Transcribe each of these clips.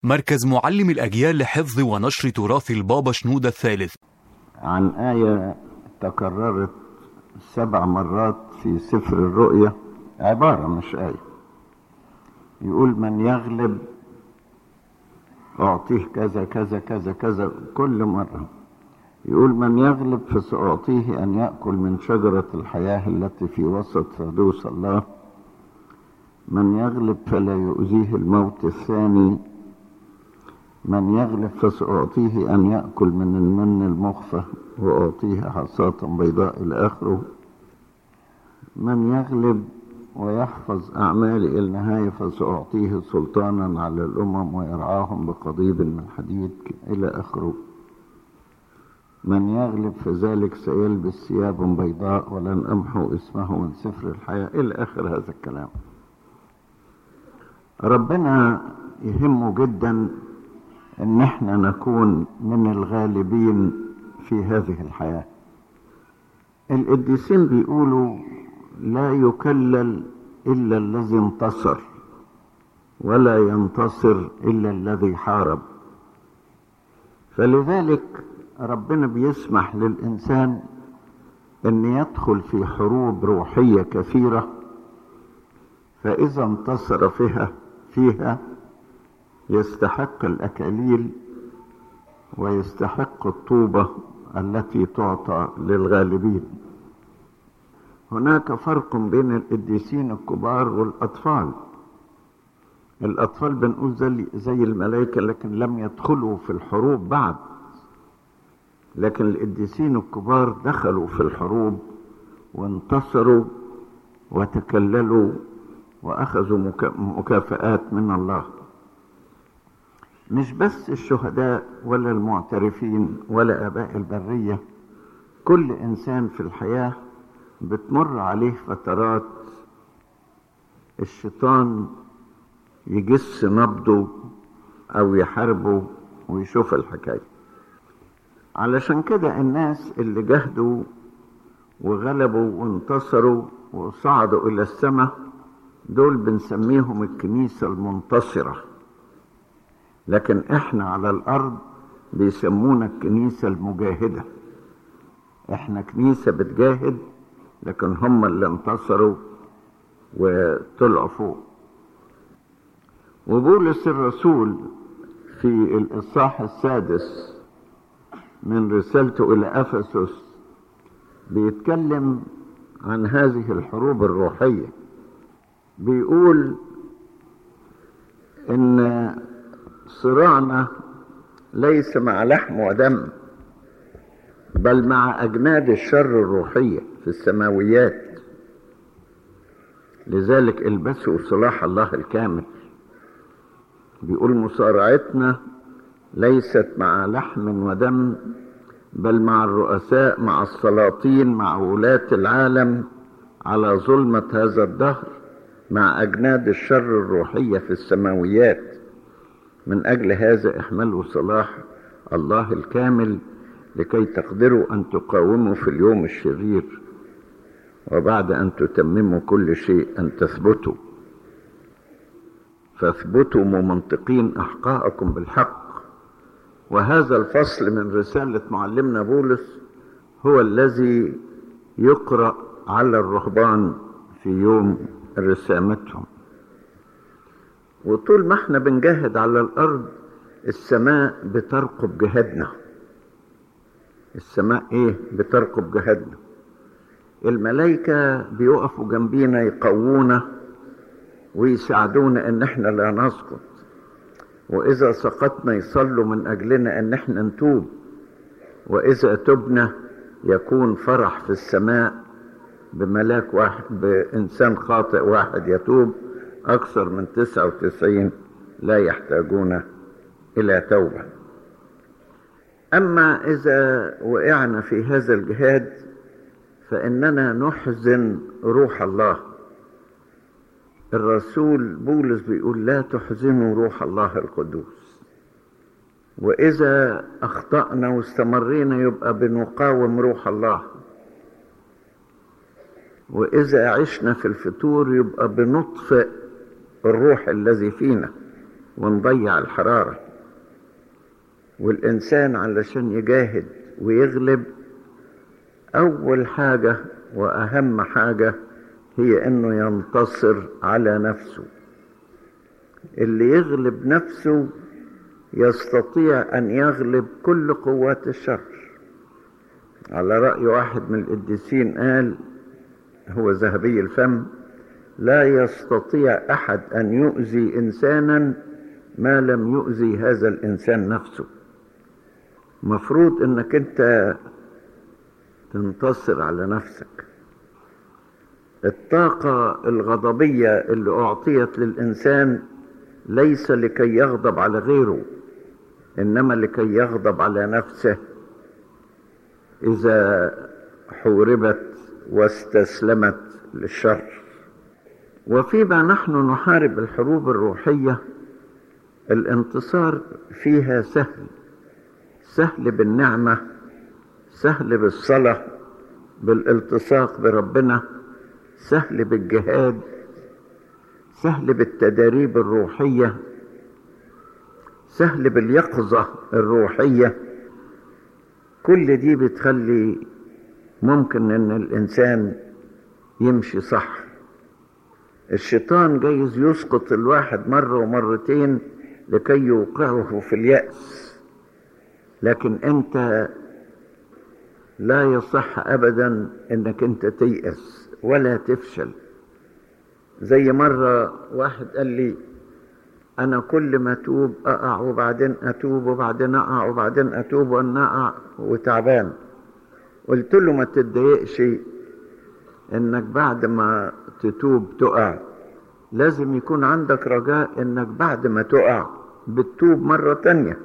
مركز معلم الأجيال لحفظ ونشر تراث البابا شنودة الثالث عن آية تكررت سبع مرات في سفر الرؤيا عبارة مش آية يقول من يغلب أعطيه كذا كذا كذا كذا كل مرة يقول من يغلب فسأعطيه أن يأكل من شجرة الحياة التي في وسط فردوس الله من يغلب فلا يؤذيه الموت الثاني من يغلب فسأعطيه أن يأكل من المن المخفى وأعطيه حصاة بيضاء إلى آخره من يغلب ويحفظ أعمالي إلى النهاية فسأعطيه سلطانا على الأمم ويرعاهم بقضيب من حديد إلى آخره من يغلب فذلك سيلبس ثياب بيضاء ولن أمحو اسمه من سفر الحياة إلى آخر هذا الكلام ربنا يهمه جدا ان احنا نكون من الغالبين في هذه الحياة القديسين بيقولوا لا يكلل الا الذي انتصر ولا ينتصر الا الذي حارب فلذلك ربنا بيسمح للانسان ان يدخل في حروب روحية كثيرة فاذا انتصر فيها فيها يستحق الأكاليل ويستحق الطوبة التي تعطى للغالبين هناك فرق بين القديسين الكبار والأطفال الأطفال بنقول زي, زي الملائكة لكن لم يدخلوا في الحروب بعد لكن القديسين الكبار دخلوا في الحروب وانتصروا وتكللوا وأخذوا مكافآت من الله مش بس الشهداء ولا المعترفين ولا اباء البريه كل انسان في الحياه بتمر عليه فترات الشيطان يجس نبضه او يحاربه ويشوف الحكايه علشان كده الناس اللي جهدوا وغلبوا وانتصروا وصعدوا الى السماء دول بنسميهم الكنيسه المنتصره لكن احنا على الارض بيسمونا الكنيسة المجاهدة احنا كنيسة بتجاهد لكن هم اللي انتصروا وطلعوا فوق وبولس الرسول في الاصحاح السادس من رسالته الى افسس بيتكلم عن هذه الحروب الروحية بيقول ان صراعنا ليس مع لحم ودم بل مع أجناد الشر الروحية في السماويات لذلك البسوا صلاح الله الكامل بيقول مصارعتنا ليست مع لحم ودم بل مع الرؤساء مع السلاطين مع ولاة العالم على ظلمة هذا الدهر مع أجناد الشر الروحية في السماويات من أجل هذا احملوا صلاح الله الكامل لكي تقدروا أن تقاوموا في اليوم الشرير وبعد أن تتمموا كل شيء أن تثبتوا فاثبتوا ممنطقين أحقاءكم بالحق وهذا الفصل من رسالة معلمنا بولس هو الذي يقرأ على الرهبان في يوم رسامتهم وطول ما احنا بنجاهد على الارض السماء بترقب جهادنا السماء ايه بترقب جهادنا الملائكة بيقفوا جنبينا يقوونا ويساعدونا ان احنا لا نسقط واذا سقطنا يصلوا من اجلنا ان احنا نتوب واذا تبنا يكون فرح في السماء بملاك واحد بانسان خاطئ واحد يتوب أكثر من تسعة وتسعين لا يحتاجون إلى توبة أما إذا وقعنا في هذا الجهاد فإننا نحزن روح الله الرسول بولس بيقول لا تحزنوا روح الله القدوس وإذا أخطأنا واستمرينا يبقى بنقاوم روح الله وإذا عشنا في الفتور يبقى بنطفئ الروح الذي فينا ونضيع الحرارة والإنسان علشان يجاهد ويغلب أول حاجة وأهم حاجة هي إنه ينتصر على نفسه اللي يغلب نفسه يستطيع أن يغلب كل قوات الشر على رأي واحد من القديسين قال هو ذهبي الفم لا يستطيع أحد أن يؤذي إنسانا ما لم يؤذي هذا الإنسان نفسه مفروض أنك أنت تنتصر على نفسك الطاقة الغضبية اللي أعطيت للإنسان ليس لكي يغضب على غيره إنما لكي يغضب على نفسه إذا حوربت واستسلمت للشر وفيما نحن نحارب الحروب الروحية الانتصار فيها سهل سهل بالنعمة سهل بالصلاة بالالتصاق بربنا سهل بالجهاد سهل بالتداريب الروحية سهل باليقظة الروحية كل دي بتخلي ممكن ان الانسان يمشي صح الشيطان جايز يسقط الواحد مرة ومرتين لكي يوقعه في اليأس لكن انت لا يصح ابدا انك انت تيأس ولا تفشل زي مرة واحد قال لي انا كل ما اتوب اقع وبعدين اتوب وبعدين اقع وبعدين اتوب وانا اقع وتعبان قلت له ما تتضايقش انك بعد ما تتوب تقع لازم يكون عندك رجاء انك بعد ما تقع بتتوب مرة تانية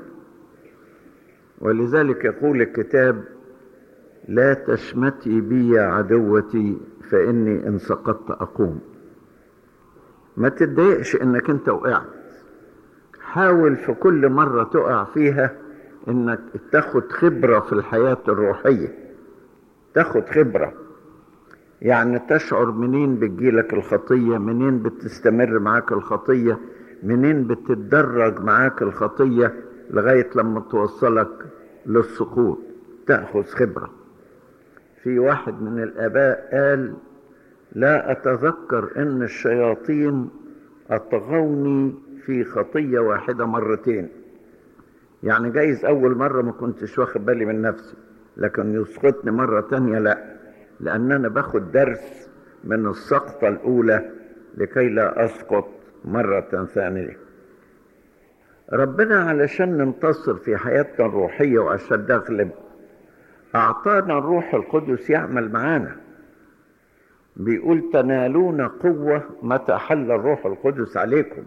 ولذلك يقول الكتاب لا تشمتي بي يا عدوتي فاني ان سقطت اقوم ما تتضايقش انك انت وقعت حاول في كل مرة تقع فيها انك تاخد خبرة في الحياة الروحية تاخد خبرة يعني تشعر منين بتجيلك الخطية منين بتستمر معاك الخطية منين بتتدرج معاك الخطية لغاية لما توصلك للسقوط تأخذ خبرة في واحد من الآباء قال لا أتذكر أن الشياطين أطغوني في خطية واحدة مرتين يعني جايز أول مرة ما كنتش واخد بالي من نفسي لكن يسقطني مرة تانية لا لأن أنا باخد درس من السقطة الأولى لكي لا أسقط مرة ثانية ربنا علشان ننتصر في حياتنا الروحية وعشان نغلب أعطانا الروح القدس يعمل معانا بيقول تنالون قوة متى حل الروح القدس عليكم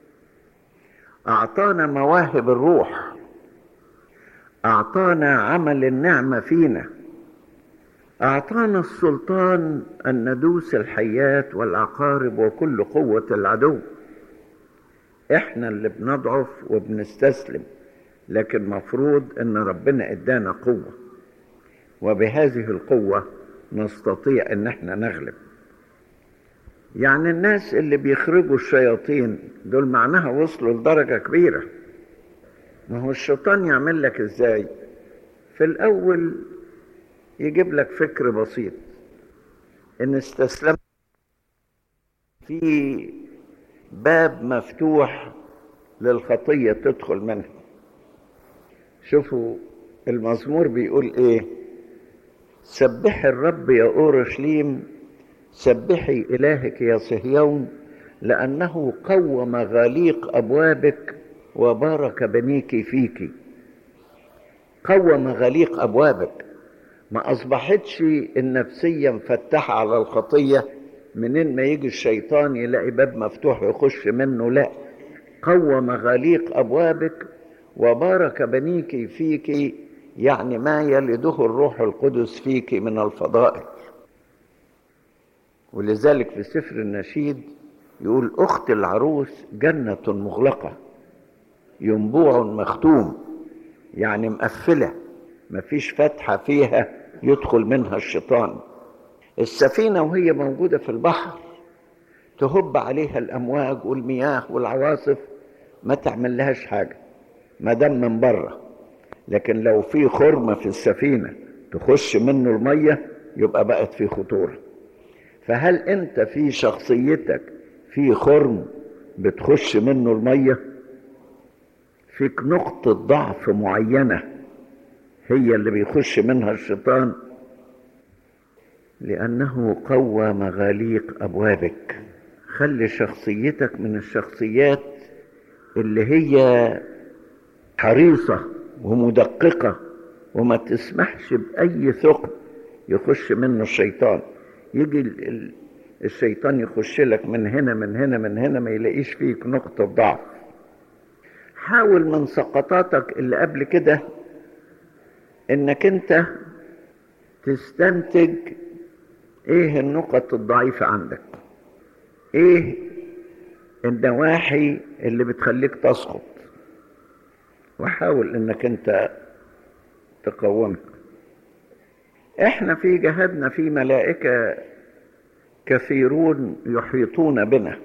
أعطانا مواهب الروح أعطانا عمل النعمة فينا أعطانا السلطان أن ندوس الحيات والعقارب وكل قوة العدو إحنا اللي بنضعف وبنستسلم لكن مفروض أن ربنا إدانا قوة وبهذه القوة نستطيع أن احنا نغلب يعني الناس اللي بيخرجوا الشياطين دول معناها وصلوا لدرجة كبيرة ما هو الشيطان يعمل لك ازاي في الأول يجيب لك فكر بسيط ان استسلمت في باب مفتوح للخطية تدخل منها شوفوا المزمور بيقول ايه سبحي الرب يا اورشليم سبحي الهك يا صهيون لانه قوم غليق ابوابك وبارك بنيك فيك قوم غليق ابوابك ما اصبحتش النفسيه مفتحه على الخطيه منين ما يجي الشيطان يلاقي باب مفتوح يخش منه لا قوم غليق ابوابك وبارك بنيك فيك يعني ما يلده الروح القدس فيك من الفضائل ولذلك في سفر النشيد يقول اخت العروس جنه مغلقه ينبوع مختوم يعني مقفله مفيش فتحه فيها يدخل منها الشيطان السفينه وهي موجوده في البحر تهب عليها الامواج والمياه والعواصف ما تعمل لهاش حاجة ما دام من بره لكن لو في خرم في السفينة تخش منه المية يبقى بقت في خطورة فهل انت في شخصيتك في خرم بتخش منه المية فيك نقطة ضعف معينة هي اللي بيخش منها الشيطان لأنه قوى مغاليق أبوابك خلي شخصيتك من الشخصيات اللي هي حريصة ومدققة وما تسمحش بأي ثقب يخش منه الشيطان يجي الشيطان يخش لك من هنا من هنا من هنا ما يلاقيش فيك نقطة ضعف حاول من سقطاتك اللي قبل كده انك انت تستنتج ايه النقط الضعيفة عندك ايه النواحي اللي بتخليك تسقط وحاول انك انت تقومها احنا في جهادنا في ملائكة كثيرون يحيطون بنا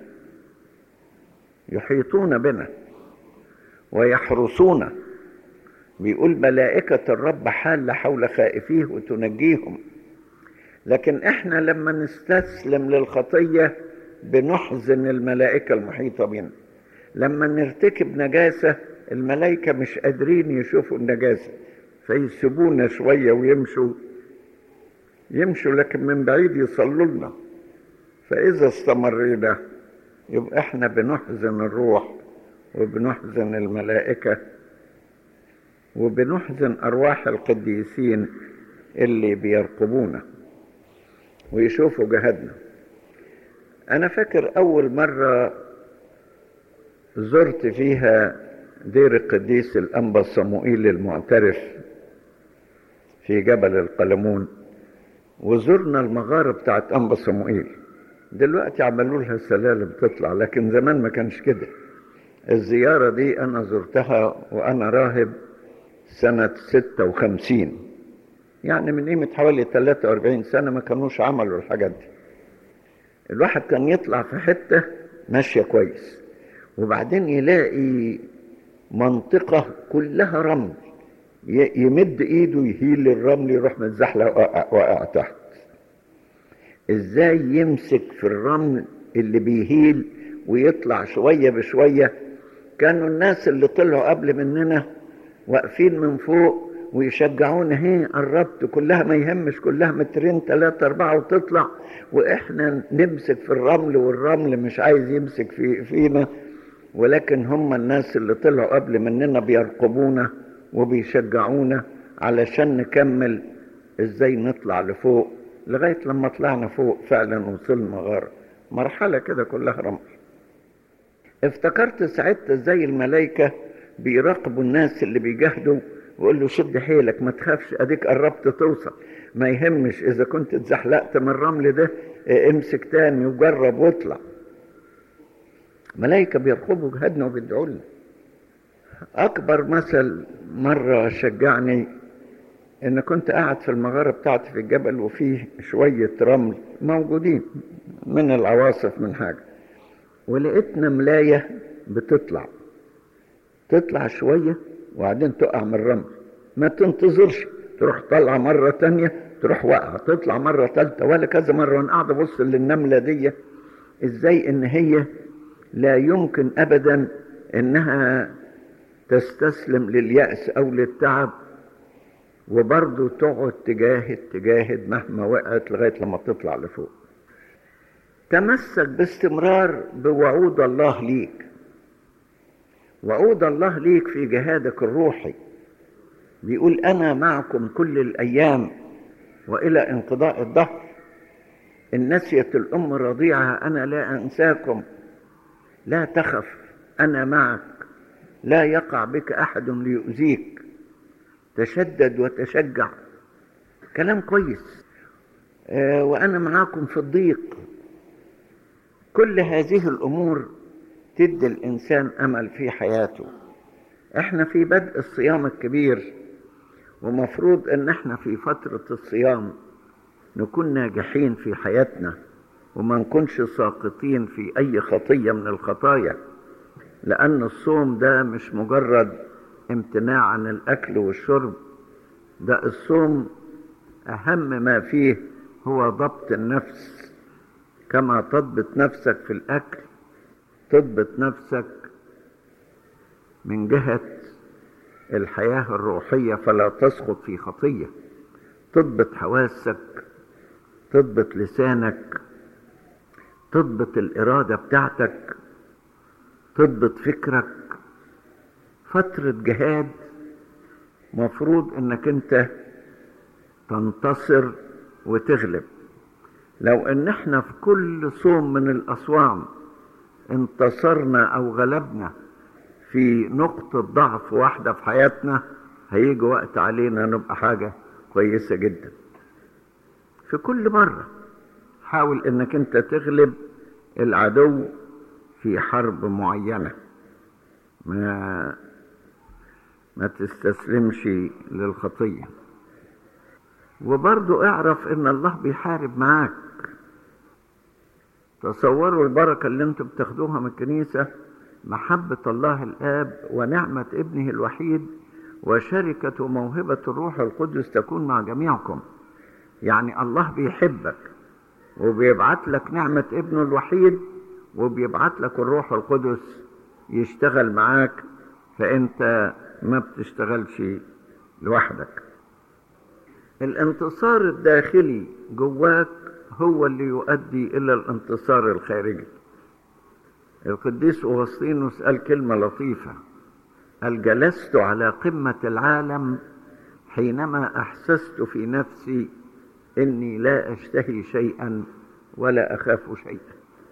يحيطون بنا ويحرسون بيقول ملائكة الرب حال حول خائفيه وتنجيهم لكن احنا لما نستسلم للخطية بنحزن الملائكة المحيطة بنا لما نرتكب نجاسة الملائكة مش قادرين يشوفوا النجاسة فيسيبونا شوية ويمشوا يمشوا لكن من بعيد يصلوا لنا فإذا استمرينا يبقى احنا بنحزن الروح وبنحزن الملائكة وبنحزن أرواح القديسين اللي بيرقبونا ويشوفوا جهدنا أنا فاكر أول مرة زرت فيها دير القديس الأنبا صموئيل المعترف في جبل القلمون وزرنا المغارة بتاعت أنبا صموئيل دلوقتي عملوا لها سلالم تطلع لكن زمان ما كانش كده الزيارة دي أنا زرتها وأنا راهب سنة ستة وخمسين يعني من قيمة حوالي 43 سنة ما كانوش عملوا الحاجات دي الواحد كان يطلع في حتة ماشية كويس وبعدين يلاقي منطقة كلها رمل يمد ايده يهيل الرمل يروح متزحلق واقع تحت ازاي يمسك في الرمل اللي بيهيل ويطلع شوية بشوية كانوا الناس اللي طلعوا قبل مننا واقفين من فوق ويشجعونا هي قربت كلها ما يهمش كلها مترين ثلاثة أربعة وتطلع وإحنا نمسك في الرمل والرمل مش عايز يمسك في فينا ولكن هم الناس اللي طلعوا قبل مننا بيرقبونا وبيشجعونا علشان نكمل ازاي نطلع لفوق لغاية لما طلعنا فوق فعلا وصلنا غار مرحلة كده كلها رمل افتكرت ساعتها ازاي الملائكة بيراقبوا الناس اللي بيجاهدوا ويقول له شد حيلك ما تخافش اديك قربت توصل ما يهمش اذا كنت اتزحلقت من الرمل ده امسك تاني وجرب واطلع ملائكة بيرقبوا جهادنا وبيدعوا لنا أكبر مثل مرة شجعني إن كنت قاعد في المغارة بتاعتي في الجبل وفيه شوية رمل موجودين من العواصف من حاجة ولقيت نملاية بتطلع تطلع شوية وبعدين تقع من الرمل ما تنتظرش تروح طالعة مرة تانية تروح واقعة تطلع مرة تالتة ولا كذا مرة وأنا قاعد أبص للنملة دي إزاي إن هي لا يمكن أبدا إنها تستسلم لليأس أو للتعب وبرضه تقعد تجاهد تجاهد مهما وقعت لغاية لما تطلع لفوق تمسك باستمرار بوعود الله ليك وعود الله ليك في جهادك الروحي بيقول أنا معكم كل الأيام وإلى انقضاء الدهر إن نسيت الأم رضيعها أنا لا أنساكم لا تخف أنا معك لا يقع بك أحد ليؤذيك تشدد وتشجع كلام كويس آه وأنا معاكم في الضيق كل هذه الأمور تدي الإنسان أمل في حياته احنا في بدء الصيام الكبير ومفروض ان احنا في فترة الصيام نكون ناجحين في حياتنا وما نكونش ساقطين في اي خطية من الخطايا لأن الصوم ده مش مجرد امتناع عن الأكل والشرب ده الصوم أهم ما فيه هو ضبط النفس كما تضبط نفسك في الأكل تضبط نفسك من جهة الحياة الروحية فلا تسقط في خطية تضبط حواسك تضبط لسانك تضبط الإرادة بتاعتك تضبط فكرك فترة جهاد مفروض انك انت تنتصر وتغلب لو ان احنا في كل صوم من الاصوام انتصرنا او غلبنا في نقطة ضعف واحدة في حياتنا هيجي وقت علينا نبقى حاجة كويسة جدا في كل مرة حاول انك انت تغلب العدو في حرب معينة ما ما تستسلمش للخطية وبرضو اعرف ان الله بيحارب معاك تصوروا البركة اللي انتم بتاخدوها من الكنيسة محبة الله الآب ونعمة ابنه الوحيد وشركة وموهبة الروح القدس تكون مع جميعكم يعني الله بيحبك وبيبعت لك نعمة ابنه الوحيد وبيبعت لك الروح القدس يشتغل معاك فانت ما بتشتغلش لوحدك الانتصار الداخلي جواك هو اللي يؤدي الى الانتصار الخارجي القديس أوسطينوس قال كلمة لطيفة قال جلست على قمة العالم حينما أحسست في نفسي إني لا أشتهي شيئا ولا أخاف شيئا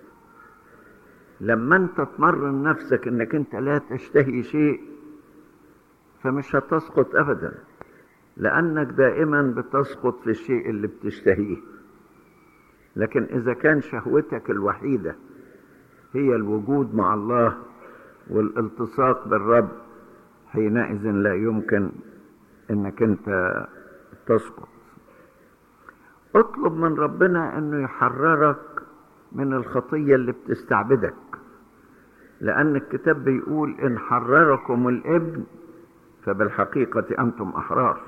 لما أنت تمرن نفسك إنك أنت لا تشتهي شيء فمش هتسقط أبدا لأنك دائما بتسقط في الشيء اللي بتشتهيه لكن إذا كان شهوتك الوحيدة هي الوجود مع الله والالتصاق بالرب حينئذ لا يمكن انك انت تسقط اطلب من ربنا انه يحررك من الخطيه اللي بتستعبدك لان الكتاب بيقول ان حرركم الابن فبالحقيقه انتم احرار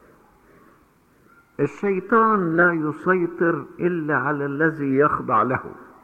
الشيطان لا يسيطر الا على الذي يخضع له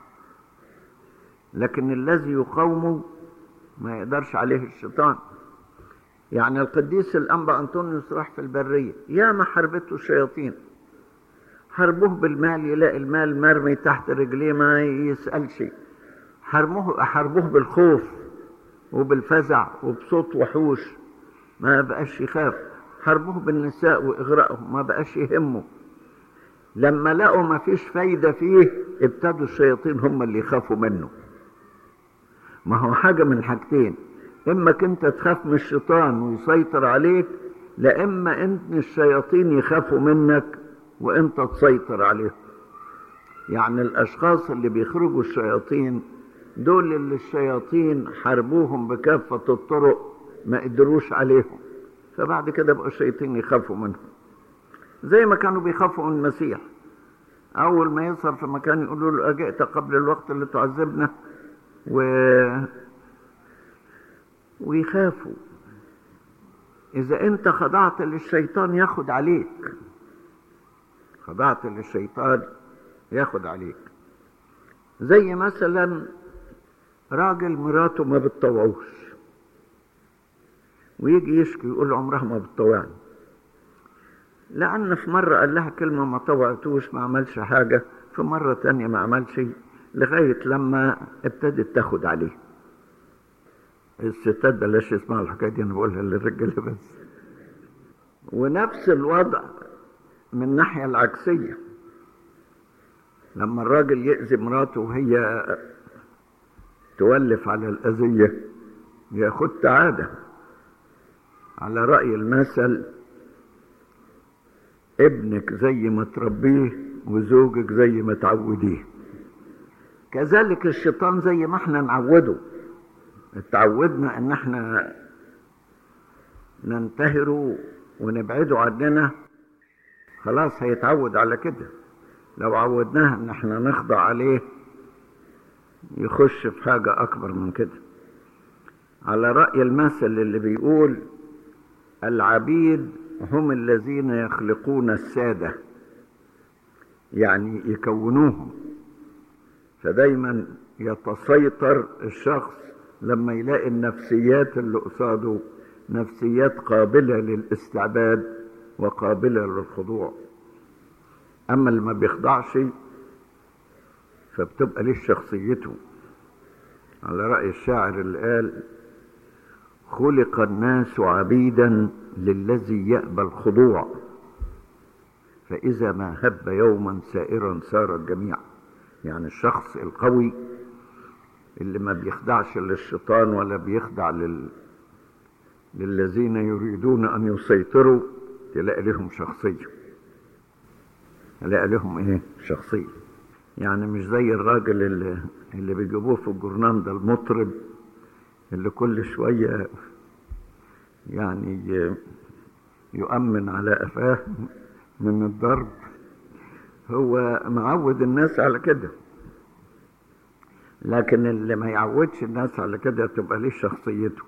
لكن الذي يقاومه ما يقدرش عليه الشيطان يعني القديس الأنبا أنطونيوس راح في البرية يا ما حربته الشياطين حربوه بالمال يلاقي المال مرمي تحت رجليه ما يسأل شيء حربوه حربوه بالخوف وبالفزع وبصوت وحوش ما بقاش يخاف حربوه بالنساء وإغراءهم ما بقاش يهمه لما لقوا ما فيش فايدة فيه ابتدوا الشياطين هم اللي يخافوا منه ما هو حاجة من حاجتين إما كنت تخاف من الشيطان ويسيطر عليك لا إما أنت الشياطين يخافوا منك وأنت تسيطر عليهم يعني الأشخاص اللي بيخرجوا الشياطين دول اللي الشياطين حاربوهم بكافة الطرق ما قدروش عليهم فبعد كده بقوا الشياطين يخافوا منهم زي ما كانوا بيخافوا من المسيح أول ما يظهر في مكان يقولوا له أجئت قبل الوقت اللي تعذبنا و... ويخافوا إذا أنت خضعت للشيطان ياخد عليك خضعت للشيطان ياخد عليك زي مثلا راجل مراته ما بتطوعوش ويجي يشكي يقول عمرها ما بتطوعني لأن في مرة قال لها كلمة ما طوعتوش ما عملش حاجة في مرة تانية ما عملش لغاية لما ابتدت تاخد عليه الستات بلاش يسمعوا الحكاية دي أنا بقولها للرجالة بس ونفس الوضع من الناحية العكسية لما الراجل يأذي مراته وهي تولف على الأذية ياخد عادة على رأي المثل ابنك زي ما تربيه وزوجك زي ما تعوديه كذلك الشيطان زي ما احنا نعوده اتعودنا ان احنا ننتهره ونبعده عننا خلاص هيتعود على كده لو عودناه ان احنا نخضع عليه يخش في حاجة اكبر من كده على رأي المثل اللي بيقول العبيد هم الذين يخلقون السادة يعني يكونوهم فدايما يتسيطر الشخص لما يلاقي النفسيات اللي قصاده نفسيات قابلة للاستعباد وقابلة للخضوع أما اللي ما بيخضعش فبتبقى ليه شخصيته على رأي الشاعر اللي قال خلق الناس عبيدا للذي يأبى الخضوع فإذا ما هب يوما سائرا سار الجميع يعني الشخص القوي اللي ما بيخدعش للشيطان ولا بيخدع لل... للذين يريدون أن يسيطروا تلاقي لهم شخصية تلاقي لهم إيه شخصية يعني مش زي الراجل اللي, اللي بيجيبوه في الجورنان ده المطرب اللي كل شوية يعني يؤمن على قفاه من الضرب هو معود الناس على كده لكن اللي ما يعودش الناس على كده تبقى ليه شخصيته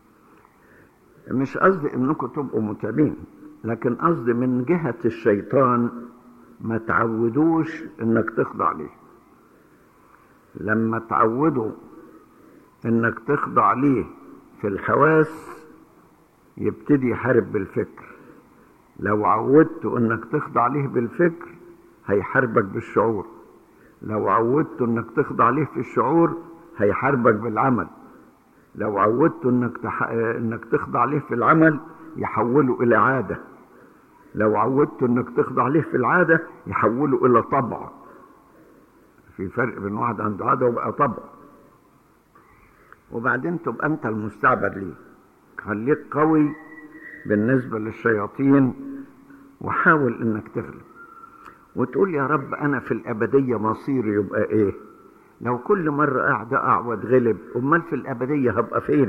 مش قصدي انكم تبقوا متعبين لكن قصدي من جهة الشيطان ما تعودوش انك تخضع ليه لما تعودوا انك تخضع ليه في الحواس يبتدي يحارب بالفكر لو عودت انك تخضع ليه بالفكر هيحاربك بالشعور لو عودت انك تخضع ليه في الشعور هيحاربك بالعمل لو عودت انك تح... انك تخضع ليه في العمل يحوله الى عاده لو عودت انك تخضع ليه في العاده يحوله الى طبع في فرق بين واحد عنده عاده وبقى طبع وبعدين تبقى انت المستعبد ليه خليك قوي بالنسبه للشياطين وحاول انك تغلب وتقول يا رب انا في الابديه مصيري يبقى ايه لو كل مره قاعد اقع واتغلب امال في الابديه هبقى فين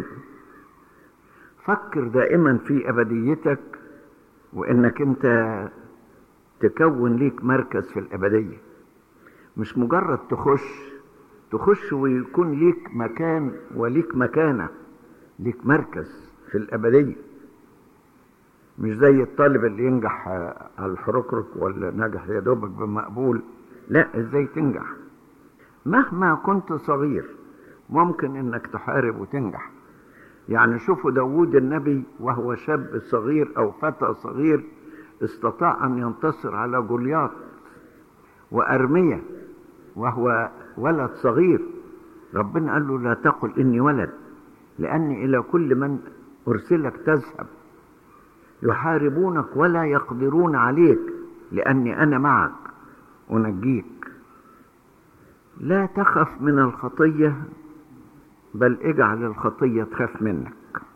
فكر دائما في ابديتك وانك انت تكون ليك مركز في الابديه مش مجرد تخش تخش ويكون ليك مكان وليك مكانه ليك مركز في الابديه مش زي الطالب اللي ينجح على الحركرك ولا نجح يا دوبك بمقبول لا ازاي تنجح مهما كنت صغير ممكن انك تحارب وتنجح يعني شوفوا داود النبي وهو شاب صغير او فتى صغير استطاع ان ينتصر على جولياط وارمية وهو ولد صغير ربنا قال له لا تقل اني ولد لاني الى كل من ارسلك تذهب يحاربونك ولا يقدرون عليك لاني انا معك انجيك لا تخف من الخطيه بل اجعل الخطيه تخاف منك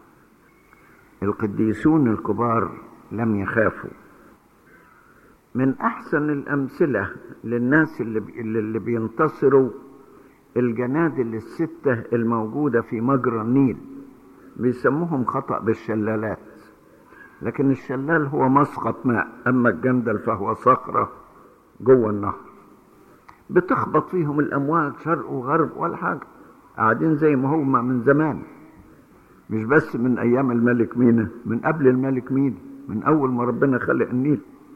القديسون الكبار لم يخافوا من احسن الامثله للناس اللي بي اللي بينتصروا الجنادل السته الموجوده في مجرى النيل بيسموهم خطا بالشلالات لكن الشلال هو مسقط ماء اما الجندل فهو صخره جوه النهر بتخبط فيهم الامواج شرق وغرب ولا حاجه قاعدين زي ما هم من زمان مش بس من ايام الملك مينا من قبل الملك مينا من اول ما ربنا خلق النيل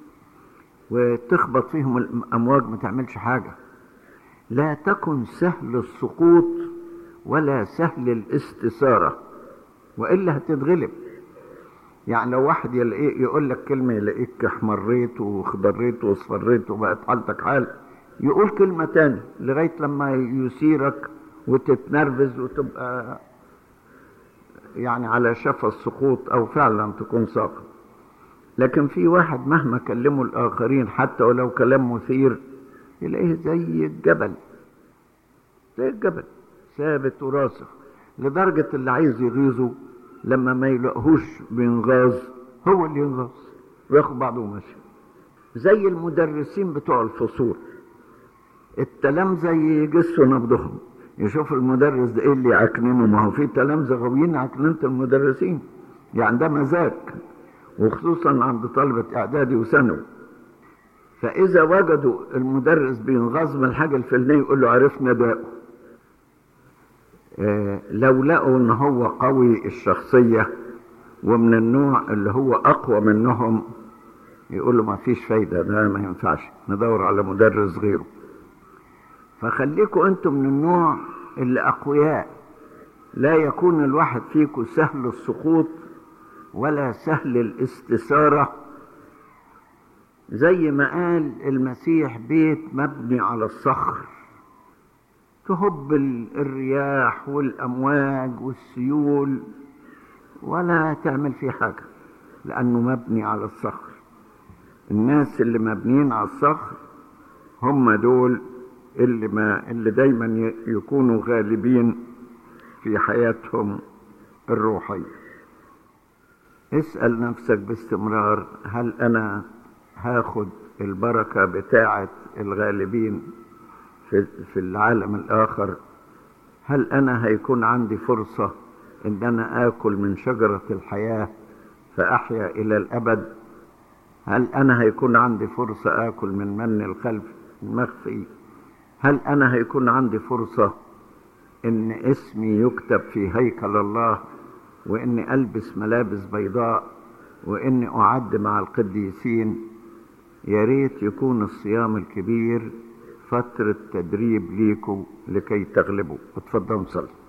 وتخبط فيهم الامواج ما تعملش حاجه لا تكن سهل السقوط ولا سهل الاستثاره والا هتتغلب يعني لو واحد يلاقيه يقول لك كلمه يلاقيك احمريت وخضريت واصفريت وبقت حالتك حال يقول كلمه تاني لغايه لما يثيرك وتتنرفز وتبقى يعني على شفا السقوط او فعلا تكون ساقط لكن في واحد مهما كلمه الاخرين حتى ولو كلام مثير يلاقيه زي الجبل زي الجبل ثابت وراسخ لدرجة اللي عايز يغيظه لما ما يلاقوهوش بينغاز هو اللي ينغاز وياخد بعضه وماشي زي المدرسين بتوع الفصول التلامذة يجسوا نبضهم يشوف المدرس ده ايه اللي يعكننه ما هو في تلامذة غاويين عكننة المدرسين يعني ده مزاج وخصوصا عند طلبة اعدادي وثانوي فاذا وجدوا المدرس بينغاز من الحاجة الفلانية يقول له عرفنا داءه آه، لو لقوا ان هو قوي الشخصية ومن النوع اللي هو اقوى منهم يقولوا ما فيش فايدة ده ما ينفعش ندور على مدرس غيره فخليكوا انتم من النوع اللي اقوياء لا يكون الواحد فيكم سهل السقوط ولا سهل الاستثارة زي ما قال المسيح بيت مبني على الصخر تهب ال- الرياح والأمواج والسيول ولا تعمل فيه حاجة لأنه مبني على الصخر الناس اللي مبنيين على الصخر هم دول اللي ما اللي دايما ي- يكونوا غالبين في حياتهم الروحية اسأل نفسك باستمرار هل أنا هاخد البركة بتاعة الغالبين في, في العالم الآخر هل أنا هيكون عندي فرصة إن أنا آكل من شجرة الحياة فأحيا إلى الأبد هل أنا هيكون عندي فرصة آكل من من الخلف المخفي هل أنا هيكون عندي فرصة إن اسمي يكتب في هيكل الله وإني ألبس ملابس بيضاء وإني أعد مع القديسين يا ريت يكون الصيام الكبير فترة تدريب ليكم لكي تغلبوا اتفضلوا صلي